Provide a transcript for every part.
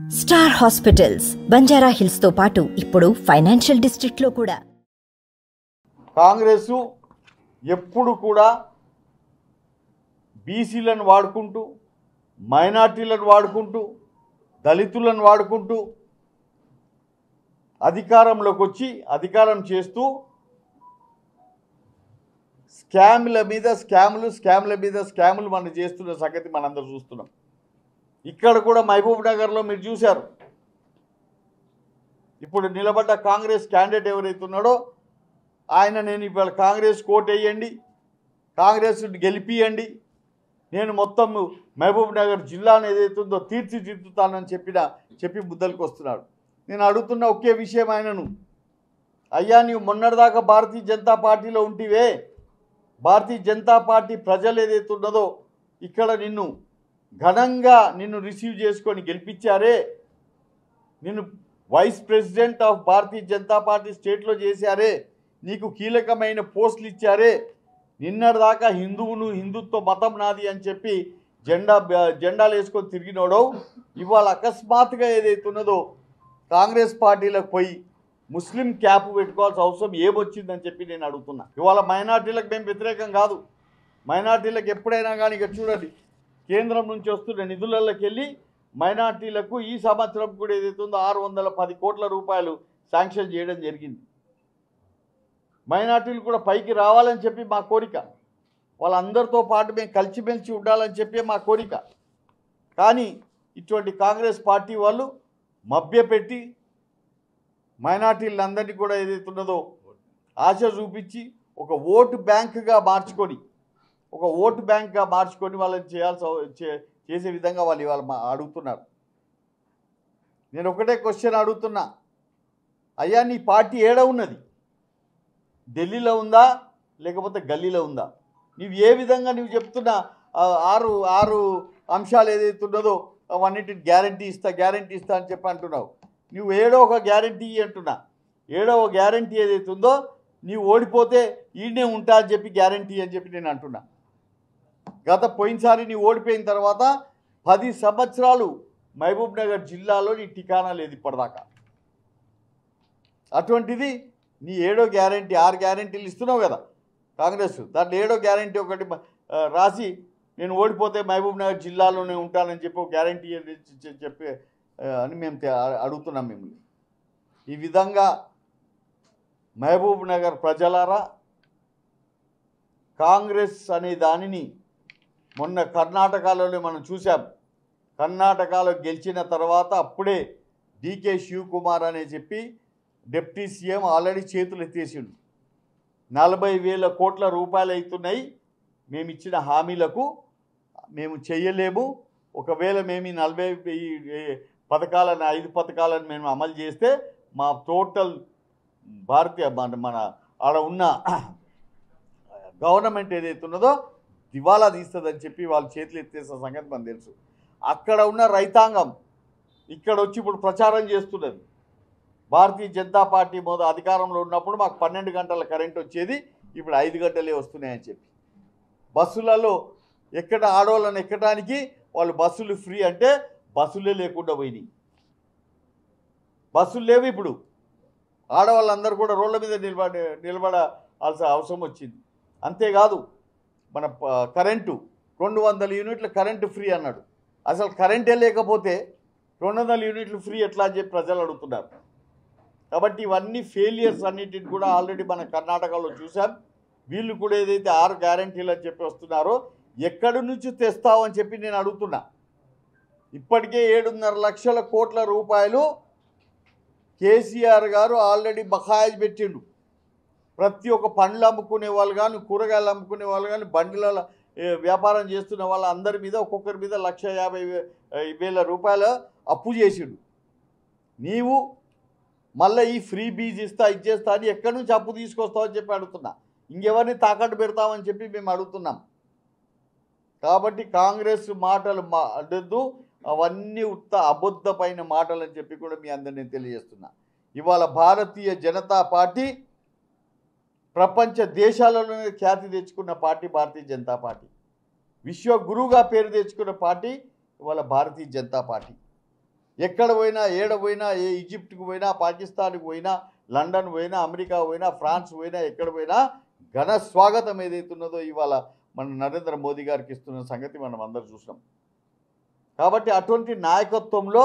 star hospitals Banjara hills తో పాటు ఇప్పుడు ఫైనాన్షియల్ డిస్ట్రిక్ట్ లో కూడా కాంగ్రెస్ ఎప్పుడు కూడా బీసీలను వాడుకుంటూ మైనార్టీలను వాడుకుంటూ దళితులను వాడుకుంటూ అధికారంలోకి వచ్చి అధికారం చేస్తూ స్కామ్ల మీద స్కాములు స్కామ్ల మీద స్కాములు మనం చేస్తున్న సంగతి మనందరూ చూస్తున్నాం ఇక్కడ కూడా మహబూబ్ నగర్లో మీరు చూశారు ఇప్పుడు నిలబడ్డ కాంగ్రెస్ క్యాండిడేట్ ఎవరైతే ఉన్నాడో ఆయన నేను ఇవాళ కాంగ్రెస్ కోట్ వేయండి కాంగ్రెస్ గెలిపియండి నేను మొత్తం మహబూబ్ నగర్ జిల్లాను ఏదైతే ఉందో తీర్చిదిద్దుతానని చెప్పిన చెప్పి ముద్దలకు వస్తున్నాడు నేను అడుగుతున్న ఒకే విషయం ఆయనను అయ్యా నీవు మొన్నటిదాకా భారతీయ జనతా పార్టీలో ఉంటివే భారతీయ జనతా పార్టీ ప్రజలు ఏదైతే ఉన్నదో ఇక్కడ నిన్ను ఘనంగా నిన్ను రిసీవ్ చేసుకొని గెలిపించారే నిన్ను vice president of Bharatiya Janata party స్టేట్లో చేశారే నీకు కీలకమైన పోస్టులు ఇచ్చారే నిన్నటిదాకా హిందువును హిందుత్వ మతం నాది అని చెప్పి జెండా జెండాలు వేసుకొని తిరిగినోడో ఇవాళ అకస్మాత్తుగా ఏదైతే ఉన్నదో కాంగ్రెస్ పార్టీలకు పోయి ముస్లిం క్యాప్ పెట్టుకోవాల్సిన అవసరం ఏమొచ్చిందని చెప్పి నేను అడుగుతున్నా ఇవాళ మైనార్టీలకు మేము వ్యతిరేకం కాదు మైనార్టీలకు ఎప్పుడైనా కానీ ఇక చూడండి కేంద్రం నుంచి వస్తున్న నిధులలోకి వెళ్ళి మైనార్టీలకు ఈ సంవత్సరం కూడా ఏదైతే ఉందో ఆరు వందల పది కోట్ల రూపాయలు శాంక్షన్ చేయడం జరిగింది మైనార్టీలు కూడా పైకి రావాలని చెప్పి మా కోరిక వాళ్ళందరితో పాటు మేము కలిసిమెలిసి ఉండాలని చెప్పి మా కోరిక కానీ ఇటువంటి కాంగ్రెస్ పార్టీ వాళ్ళు మభ్యపెట్టి మైనార్టీలందరినీ కూడా ఏదైతే ఉన్నదో ఆశ చూపించి ఒక ఓటు బ్యాంకుగా మార్చుకొని ఒక ఓటు బ్యాంక్గా మార్చుకొని వాళ్ళని చేయాల్సి అవ- చే- చేసే విధంగా వాళ్ళు ఇవాళ మా- అడుగుతున్నారు నేను ఒకటే క్వశ్చన్ అడుగుతున్నా అయ్యా నీ పార్టీ ఏడ ఉన్నది ఢిల్లీలో ఉందా లేకపోతే గల్లీలో ఉందా నీవు ఏ విధంగా నువ్వు చెప్తున్న ఆ, ఆరు ఆరు అంశాలు ఏదైతే ఉన్నదో అవన్నిటిని గ్యారంటీ ఇస్తా గ్యారంటీ ఇస్తా అని చెప్పి అంటున్నావు నువ్వు ఏడో ఒక గ్యారంటీ అంటున్నా ఏడో ఒక గ్యారంటీ ఏదైతే ఉందో నీవు ఓడిపోతే ఈయనే ఉంటా అని చెప్పి గ్యారంటీ అని చెప్పి నేను అంటున్నా గత పోయినసారి నీ ఓడిపోయిన తర్వాత పది సంవత్సరాలు మహబూబ్ నగర్ జిల్లాలో నీ ఠికానా లేదు ఇప్పటిదాకా అటువంటిది నీ ఏడో గ్యారంటీ ఆరు గ్యారంటీలు ఇస్తున్నావు కదా కాంగ్రెస్ దాంట్లో ఏడో గ్యారంటీ ఒకటి ఆ, రాసి నేను ఓడిపోతే మహబూబ్ నగర్ జిల్లాలోనే ఉంటానని చెప్పి ఒక గ్యారంటీ చెప్పి ఆ, అని మేము తె- అడుగుతున్నాం మిమ్మల్ని ఈ విధంగా మహబూబ్ నగర్ ప్రజలారా కాంగ్రెస్ అనే దానిని మొన్న కర్ణాటకలోనే మనం చూసాం కర్ణాటకలో గెలిచిన తర్వాత అప్పుడే డీకే శివకుమార్ అనే చెప్పి డిప్యూటీ సీఎం ఆల్రెడీ చేతులు ఎత్తేసిండు నలభై వేల కోట్ల రూపాయలు అవుతున్నాయి మేము ఇచ్చిన హామీలకు మేము చెయ్యలేము ఒకవేళ మేము ఈ నలభై ఈ పథకాలను ఐదు పథకాలను మేము అమలు చేస్తే మా టోటల్ భారతీయ మన మన ఆడ ఉన్న గవర్నమెంట్ ఏదైతే ఉన్నదో దివాలా తీస్తుందని చెప్పి వాళ్ళు చేతులు ఎత్తేసిన సంగతి మనకు తెలుసు అక్కడ ఉన్న రైతాంగం ఇక్కడ వచ్చి ఇప్పుడు ప్రచారం చేస్తున్నది భారతీయ జనతా పార్టీ మొదలు అధికారంలో ఉన్నప్పుడు మాకు పన్నెండు గంటల కరెంట్ వచ్చేది ఇప్పుడు ఐదు గంటలే వస్తున్నాయని చెప్పి బస్సులలో ఎక్కడ ఆడవాళ్ళని ఎక్కడానికి వాళ్ళు బస్సులు ఫ్రీ అంటే బస్సులే లేకుండా పోయినాయి బస్సులు లేవు ఇప్పుడు ఆడవాళ్ళందరూ కూడా రోడ్ల మీద నిలబడ నిలబడాల్సిన అవసరం వచ్చింది అంతేకాదు మన ప- కరెంటు రెండు వందల యూనిట్ల కరెంటు ఫ్రీ అన్నాడు అసలు కరెంటే లేకపోతే రెండు వందల యూనిట్లు ఫ్రీ ఎట్లా అని చెప్పి ప్రజలు అడుగుతున్నారు కాబట్టి ఇవన్నీ ఫెయిలియర్స్ అన్నిటిని కూడా ఆల్రెడీ మన కర్ణాటకలో చూసాం వీళ్ళు కూడా ఏదైతే ఆరు గ్యారంటీలు అని చెప్పి వస్తున్నారో ఎక్కడి నుంచి తెస్తావు అని చెప్పి నేను అడుగుతున్నా ఇప్పటికే ఏడున్నర లక్షల కోట్ల రూపాయలు కేసీఆర్ గారు ఆల్రెడీ బకాయి పెట్టిండు ప్రతి ఒక్క పండ్లు అమ్ముకునే వాళ్ళు కానీ కూరగాయలు అమ్ముకునే వాళ్ళు కానీ బండిల ఏ, వ్యాపారం చేస్తున్న వాళ్ళ అందరి మీద ఒక్కొక్కరి మీద లక్ష యాభై వే- వేల రూపాయల అప్పు చేసిండు నీవు మళ్ళీ ఈ ఫ్రీ బీజ్ ఇస్తా ఇచ్చేస్తా అని ఎక్కడి నుంచి అప్పు తీసుకొస్తావు అని చెప్పి అడుగుతున్నా ఇంకెవరిని తాకట్టు పెడతామని చెప్పి మేము అడుగుతున్నాం కాబట్టి కాంగ్రెస్ మాటలు మా అడ్డద్దు అవన్నీ ఉత్త అబద్ధమైన మాటలు అని చెప్పి కూడా మీ అందరినీ తెలియజేస్తున్నా ఇవాళ భారతీయ జనతా పార్టీ ప్రపంచ దేశాలలోనే ఖ్యాతి తెచ్చుకున్న పార్టీ భారతీయ జనతా పార్టీ విశ్వ గురువుగా పేరు తెచ్చుకున్న పార్టీ ఇవాళ భారతీయ జనతా పార్టీ ఎక్కడ పోయినా ఏడ పోయినా ఏ ఈజిప్ట్కి పోయినా పాకిస్తాన్కి పోయినా లండన్ పోయినా అమెరికా పోయినా ఫ్రాన్స్ పోయినా ఎక్కడ పోయినా ఘన స్వాగతం ఏదైతున్నదో ఇవాళ మన నరేంద్ర మోదీ గారికి ఇస్తున్న సంగతి మనం అందరు చూసినాం కాబట్టి అటువంటి నాయకత్వంలో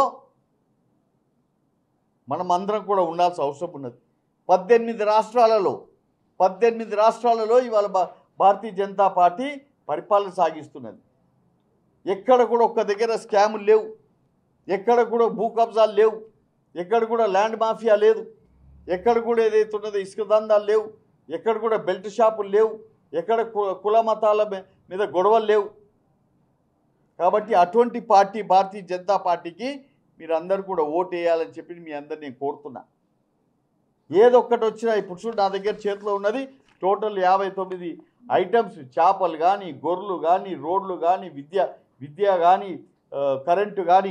మనం అందరం కూడా ఉండాల్సిన అవసరం ఉన్నది పద్దెనిమిది రాష్ట్రాలలో పద్దెనిమిది రాష్ట్రాలలో ఇవాళ భా- భారతీయ జనతా పార్టీ పరిపాలన సాగిస్తున్నది ఎక్కడ కూడా ఒక్క దగ్గర స్కాములు లేవు ఎక్కడ కూడా భూ కబ్జాలు లేవు ఎక్కడ కూడా ల్యాండ్ మాఫియా లేదు ఎక్కడ కూడా ఏదైతే ఉన్నదో ఇసుక దందాలు లేవు ఎక్కడ కూడా బెల్ట్ షాపులు లేవు ఎక్కడ కు- కుల మతాల మీ- మీద గొడవలు లేవు కాబట్టి అటువంటి పార్టీ భారతీయ జనతా పార్టీకి మీరు అందరు కూడా ఓటు వేయాలని చెప్పి మీ అందరు నేను కోరుతున్నా ఏదో ఒక్కటి వచ్చినా ఇప్పుడు చూడు నా దగ్గర చేతిలో ఉన్నది టోటల్ యాభై తొమ్మిది ఐటమ్స్ చేపలు కానీ గొర్రెలు కానీ రోడ్లు కానీ విద్య విద్య కానీ కరెంటు కానీ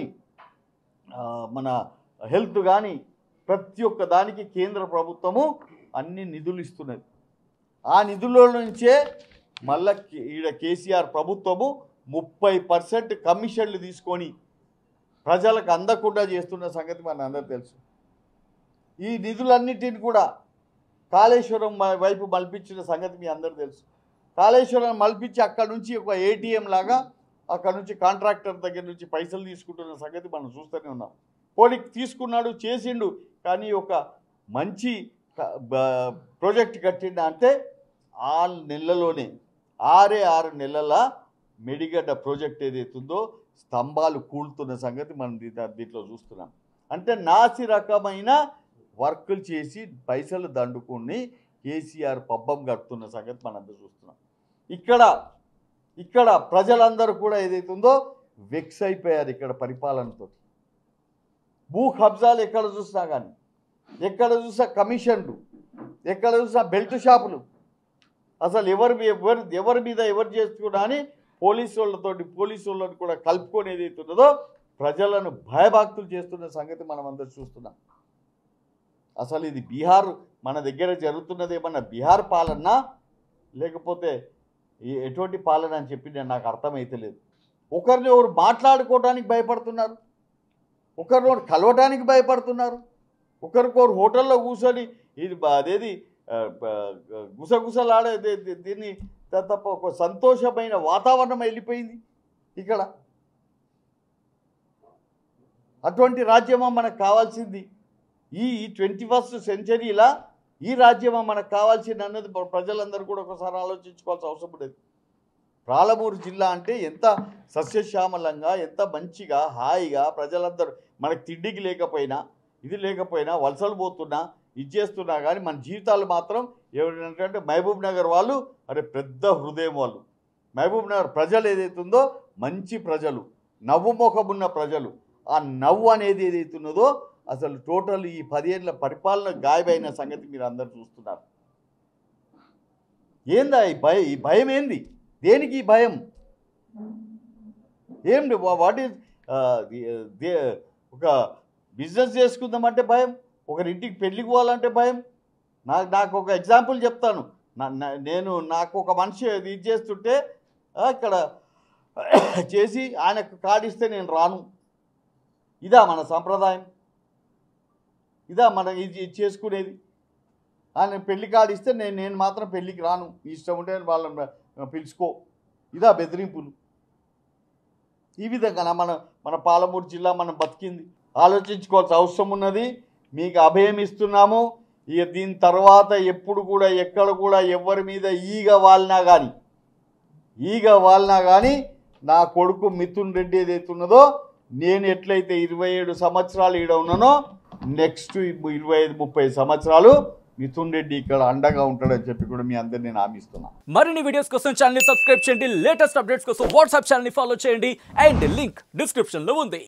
మన హెల్త్ కానీ ప్రతి ఒక్క దానికి కేంద్ర ప్రభుత్వము అన్ని నిధులు ఇస్తున్నది ఆ నిధుల నుంచే మళ్ళా కే- ఈడ కేసీఆర్ ప్రభుత్వము ముప్పై పర్సెంట్ కమిషన్లు తీసుకొని ప్రజలకు అందకుండా చేస్తున్న సంగతి మన అందరూ తెలుసు ఈ నిధులన్నిటిని కూడా కాళేశ్వరం మ- వైపు మల్పించిన సంగతి మీ అందరూ తెలుసు కాళేశ్వరం మల్పించి అక్కడ నుంచి ఒక ఏటీఎం లాగా అక్కడ నుంచి కాంట్రాక్టర్ దగ్గర నుంచి పైసలు తీసుకుంటున్న సంగతి మనం చూస్తూనే ఉన్నాం పోనీ తీసుకున్నాడు చేసిండు కానీ ఒక మంచి క- బ- ప్రాజెక్ట్ కట్టిండ అంటే ఆరు నెలలోనే ఆరే ఆరు నెలల మెడిగడ్డ ప్రాజెక్ట్ ఏదైతుందో స్తంభాలు కూలుతున్న సంగతి మనం దీ- దీంట్లో చూస్తున్నాం అంటే నాసి రకమైన వర్కులు చేసి పైసలు దండుకుని కేసీఆర్ పబ్బం కడుతున్న సంగతి మనందరూ చూస్తున్నాం ఇక్కడ ఇక్కడ ప్రజలందరూ కూడా ఏదైతుందో వెక్స్ అయిపోయారు ఇక్కడ పరిపాలనతో భూ కబ్జాలు ఎక్కడ చూసినా కానీ ఎక్కడ చూసినా కమిషన్లు ఎక్కడ చూసినా బెల్ట్ షాపులు అసలు ఎవరి మీ- ఎవరి ఎవరి మీద ఎవరు చేసుకున్నా అని పోలీసు వాళ్ళతోటి పోలీసు వాళ్ళని కూడా కలుపుకొని ఏదైతే ఉన్నదో ప్రజలను భయభక్తులు చేస్తున్న సంగతి మనం అందరూ చూస్తున్నాం అసలు ఇది బీహార్ మన దగ్గర జరుగుతున్నది ఏమన్నా బీహార్ పాలన లేకపోతే ఈ- ఎటువంటి పాలన అని చెప్పి నేను నాకు అర్థమైతలేదు ఒకరిని ఒకరు మాట్లాడుకోవడానికి భయపడుతున్నారు ఒకరిని ఒకరు కలవటానికి భయపడుతున్నారు ఒకరికొకరు హోటల్లో కూర్చొని ఇది బా- అదేది ఆ, బ- గుసగుసలాడే ది- ది- దీన్ని త- తప్ప ఒక సంతోషమైన వాతావరణం వెళ్ళిపోయింది ఇక్కడ అటువంటి రాజ్యమా మనకు కావాల్సింది ఈ ట్వంటీ ఫస్ట్ సెంచరీలా ఈ రాజ్యమా మనకు కావాల్సింది అన్నది ప్ర- ప్రజలందరూ కూడా ఒకసారి ఆలోచించుకోవాల్సిన అవసరం ఉండేది పాలమూరు జిల్లా అంటే ఎంత సస్యశ్యామలంగా ఎంత మంచిగా హాయిగా ప్రజలందరూ మనకు తిండికి లేకపోయినా ఇది లేకపోయినా వలసలు పోతున్నా ఇది చేస్తున్నా కానీ మన జీవితాలు మాత్రం ఏమిటంటే మహబూబ్ నగర్ వాళ్ళు అరే పెద్ద హృదయం వాళ్ళు మహబూబ్ నగర్ ప్రజలు ఏదైతుందో మంచి ప్రజలు నవ్వు ముఖమున్న ప్రజలు ఆ నవ్వు అనేది ఏదైతున్నదో అసలు టోటల్ ఈ పదేళ్ళ పరిపాలన గాయమైన సంగతి మీరు అందరు చూస్తున్నారు ఏందా ఈ భయం ఈ భయం ఏంది దేనికి ఈ భయం ఏం వాట్ ఈజ్ ఒక బిజినెస్ చేసుకుందామంటే భయం ఒకరింటికి పెళ్ళికి పోవాలంటే భయం నాకు నాకు ఒక ఎగ్జాంపుల్ చెప్తాను నా- నా- నేను నాకు ఒక మనిషి ఇది చేస్తుంటే ఆ, ఇక్కడ చేసి ఆయనకు కార్డు ఇస్తే నేను రాను ఇదా మన సంప్రదాయం ఇదా మన ఇది ఇది చేసుకునేది ఆయన పెళ్లి కార్డు ఇస్తే నేను నేను మాత్రం పెళ్ళికి రాను నీ ఇష్టం ఉంటే వాళ్ళని పిలుచుకో ఇదా బెదిరింపులు ఈ విధంగా మన మన పాలమూరు జిల్లా మనం బతికింది ఆలోచించుకోవాల్సిన అవసరం ఉన్నది మీకు అభయం ఇస్తున్నాము ఇక దీని తర్వాత ఎప్పుడు కూడా ఎక్కడ కూడా ఎవరి మీద ఈగ వాలినా కానీ ఈగ వాలినా కానీ నా కొడుకు మిథున్ రెడ్డి ఏదైతే ఉన్నదో నేను ఎట్లయితే ఇరవై ఏడు సంవత్సరాలు ఈడ ఉన్నానో నెక్స్ట్ ఇరవై ఐదు ముప్పై సంవత్సరాలు మిథున్ రెడ్డి ఇక్కడ అండగా ఉంటాడని చెప్పి కూడా మీ అందరిని నేను హామీ ఇస్తున్నాను మరిన్ని వీడియోస్ కోసం ఛానల్ సబ్స్క్రైబ్ చేయండి లేటెస్ట్ అప్డేట్స్ కోసం వాట్సాప్ ఛానల్ ఫాలో చేయండి అండ్ లింక్ డిస్క్రిప్షన్ లో ఉంది